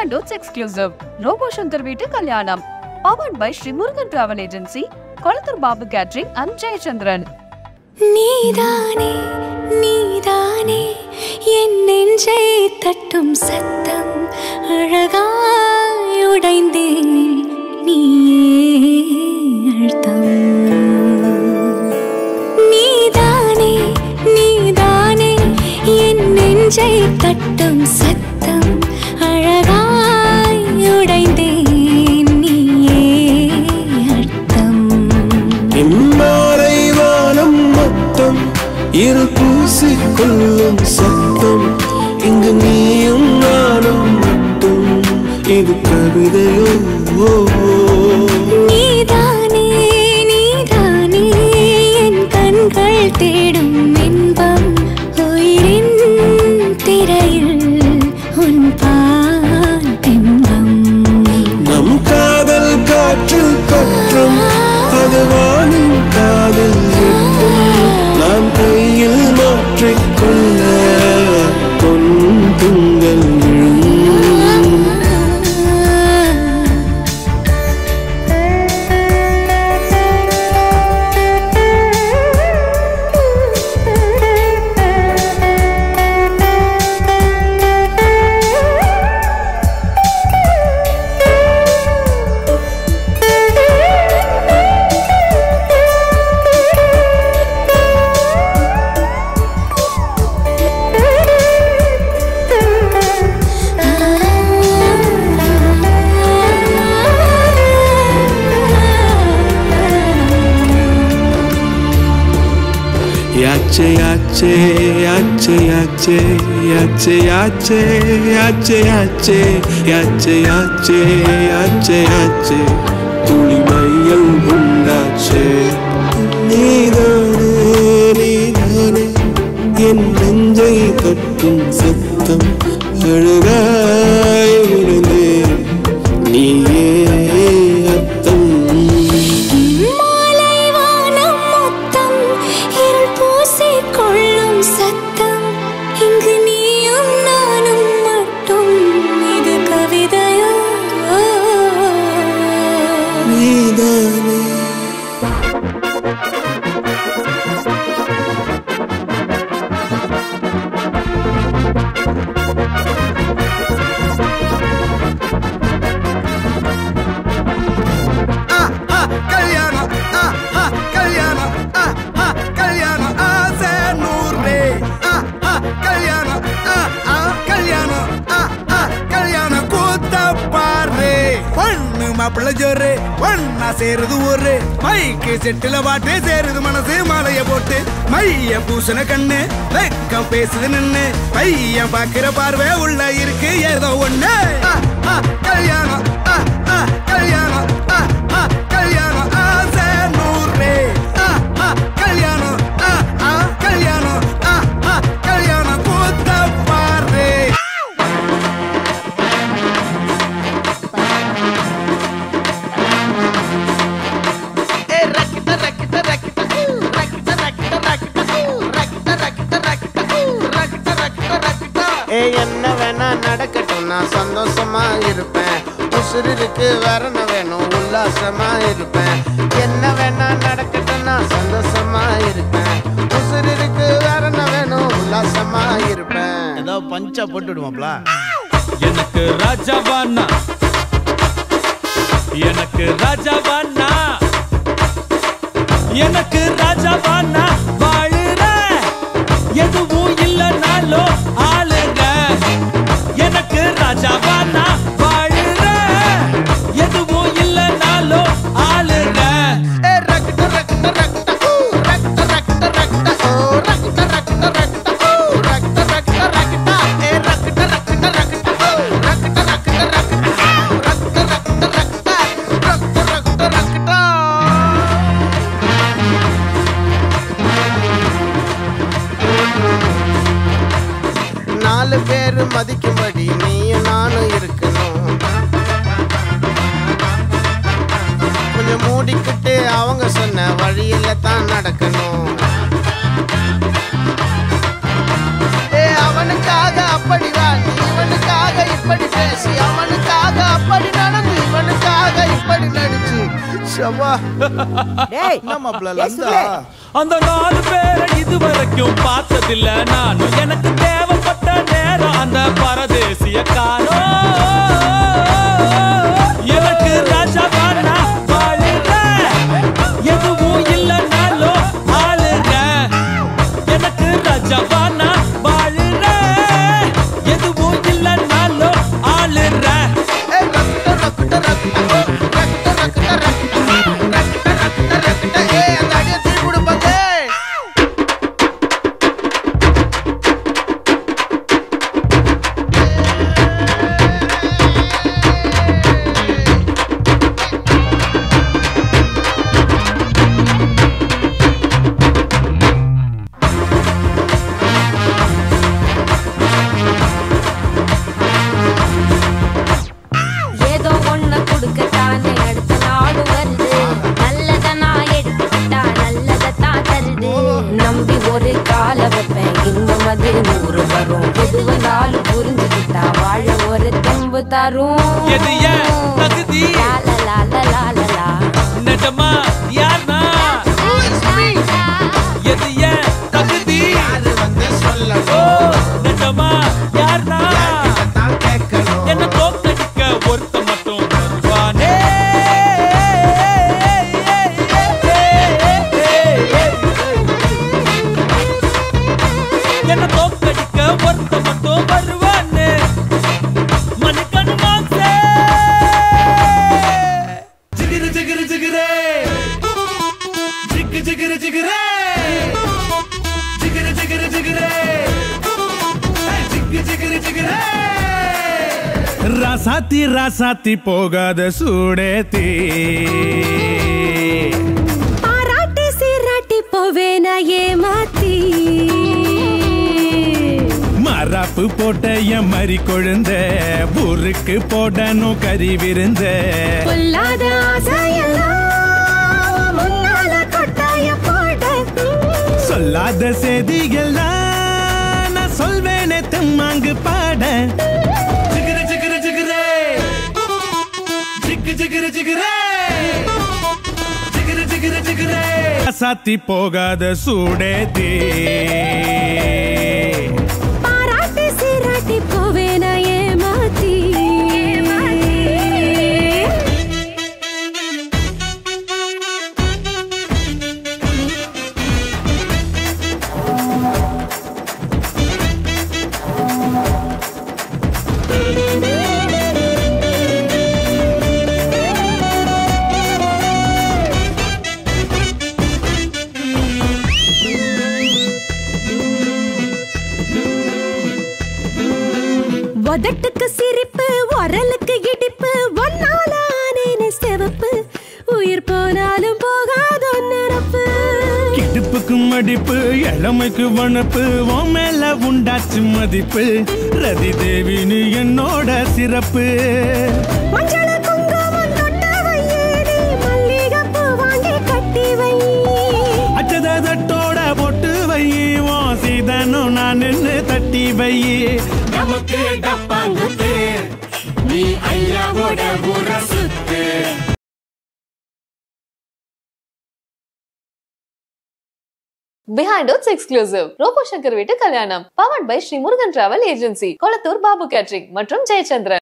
Nando's exclusive. Robo Shankar வீட்டு கல்யாணம் powered by Sri Murugan travel agency Kolathur Babu catering and Jayachandran நீதானே நீதானே என் நெஞ்சை தட்டும் சத்தம் அழகாய் உடைந்தேன் நீயே அழுத்தம் நீதானே நீதானே என் நெஞ்சை தட்டும் சத்தம் அழகாய் உடைந்தேன் நீயே அர்த்தம் இம்மாலை வானம் மொத்தம் இரு பூசிக்கொள்ளும் சத்தம் இங்கு நீயும் நானும் மட்டும் இது கவிதையோ ஓ, ஓ. நீதானே நீதானே என் கண்கள் தேடும் இன்பம் உயிரின் திரையில் உன் பால் பிம்பம் நம் காதல் காற்றில் பற்றும் அது வானின் காதல் எட்டும் நாம் கையில் மாற்றிக்கொள்ள பொன் துங்கள் விழும் யாச்சே யாச்சே யாச்சே யாச்சே யாச்சே யாச்சே யாச்சே யாச்சே யாச்சே யாச்சே யாச்சே யாச்சே துளி மையம் உண்டாச்சே நீதானே நீதானே என் நெஞ்சை கட்டும் சத்தம் அழகாய் விழுந்தேன் நீயே அர்த்தம் மாலை வானம் மொத்தம் இருள் பூசிக் கொள்ளும் சத்தம் இங்கு நீயும் நானும் மட்டும் இது கவிதையோ நீதானே கல்யாணம் ஆ, ஆ, கல்யாணம் ஆ, ஆ, கல்யாணம் ஆசை நூறு ஆ, ஆ, கல்யாணம் ஆ, ஆ, கல்யாணம் ஆ, ஆ, கல்யாணம் கூத்த பாரு பொண்ணு மாப்பிள்ள ஜோரு ஒன்னா சேருது ஒரு மைக்கு செட்டில பாட்டு சேருது மனசு மாலைய போட்டு மைய பூசண கண்ணு வெக்கம் பேசுது நின்னு பையன் பாக்குற பார்வை உள்ள இருக்கு ஏதோ ஒண்ணு ஆ, ஆ, கல்யாணம் ஆ, ஆ, கல்யாணம் ஆ, ஆ, கல்யாணம் ஆசை நூறு ஆ, ஆ, கல்யாணம் ஆ, ஆ, கல்யாணம் ஆ, ஆ, கல்யாணம் கூத்த பாரு ஏ என்ன வேணா நடக்கட்டும் நான் சந்தோஷமா இருப்பேன் உசுருக்கு வரண வேணும் உல்லாசமா இருப்பேன் என்ன வேணா நடக்கட்டும் நான் சந்தோஷமா இருப்பேன் உசுருக்கு வரண வேணும் உல்லாசமா இருப்பேன் ஏதோ பஞ்சா போட்டு விடுவாப்ல எனக்கு ராஜாவானா எனக்கு ராஜாவானா எனக்கு ராஜாவானா வாழுற எதுவும் இல்லைனாலும் ஆளுங்க எனக்கு ராஜாவானா வாழுற எதுவும் இல்லைனாலும் ஆளுங்க நாலு பேரு மதிக்கும்படி நீயும் நானும் இருக்கணும் கொஞ்சம் மூடிக்கிட்டு அவங்க சொன்ன வழியில தான் நடக்கணும் ஏ அவனுக்காக அப்படி வா நீ இவனுக்காக இப்படி அப்படி பேசி அவனுக்காக அப்படி நடந்து இவனுக்காக இப்படி நடிச்சு ஷபா டேய் என்ன மாப்பிள்ள டேய், லந்தா சுரே. அந்த நாலு பேரை இதுவரைக்கும் பார்த்ததில்ல நானும் எனக்கு தேவைப்பட்ட நேரம் அந்த பரதேசிய காலம் எனக்கு ராஜாவானா வாழுறேன் எதுவும் இல்லைனாலும் ஆளுறேன் எனக்கு ராஜாவானா வாழுறேன் எதுவும் இல்லைனாலும் ஆளுறேன் ஏய், ரக்குட்ட, ரக்குட்ட, ரக்குட்ட, ஓ, ரக்குட்ட, ரக்குட்ட, ரக்குட்ட, ரக்குட்ட, ரக்குட்ட, ரக்குட்ட. ஏய், அந்த அடியை தூக்கி விடு பாத்து. ஏதோ ஒண்ணு கொடுக்கத்தானே அடுத்த நாடு வருது நல்லத நான் எடுத்துக்கிட்டா நல்லதத்தான் தருது நம்பி ஒரு கால வைப்பேன் இன்பம் அது நூறு வரும் எது வந்தாலும் புரிஞ்சுக்கிட்டா வாழ ஒரு தெம்பு தரும் எது ஏன் தகுதி? லா, லா, லா, லா, லா, லா, லா. நிஜமா யார்னா எது ஏன் தகுதி யாரு வந்து ஓ சொல்லணும் நிஜமா யார்னா தான் கேட்கணும் என்ன தோக்கடிக்க ஒருத்த மட்டும் வருவானே என்ன தோக்கடிக்க ஒருத்த மட்டும் வருவானே மணிக்கணு மாசே ஜிகிரு ஜிகிரு ஜிகிரே ஜிகு ஜிகிரு ஜிகிரே ஜிகிரு ஜிகிரு ஜிகிரே ஜிகு ஜிகிரு ஜிகிரே ராசாத்தி ராசாத்தி போகாத சூடேத்தி பாராட்டி சீராட்டி போவேனா ஏமாத்தி மராப்பு போட்ட என் மறி கொழுந்த ஊருக்கு போடணும் கறி விருந்த பொல்லாத ஆசையெல்லாம் முன்னால கொட்டாய போட சொல்லாத செய்திகள்லாம் நான் சொல்வேனே தெம்மாங்கு பாட ஜிகிரு ஜிகிரு ஜிகிரே ஜிகு ஜிகிரு ஜிகிரே ஜிகிரு ஜிகிரு ஜிகிரே சாத்தி போகாத சூடேத்தி பாராட்டி சீராட்டி போவேனா ஏமாத்தி உதட்டுக்கு சிரிப்பு உரலுக்கு இடிப்பு ஒன்னால ஆனேனே சிவப்பு உயிர் போனாலும் போகாதோ நினப்பு கிடுப்புக்கு மடிப்பு இளமைக்கு வனப்பு உன் மேல உண்டாச்சு மதிப்பு ரதி தேவினு என்னோட சிறப்பு மஞ்சள குங்குமம் தொட்ட வையேனே மல்லிகைப்பூ வாங்கி கட்டி வை அச்சத தட்டோட பொட்டு வை உன் சீதனும் நான் நின்னு தட்டி வை நமக்கு டப்பாங்குத்து நீ ஐயாவோட ஊர சுத்து Behind Oats exclusive Robo Shankar வீட்டு கல்யாணம் powered by Sri Murugan travel agency Kolathur Babu catering மற்றும் ஜெயச்சந்திரன்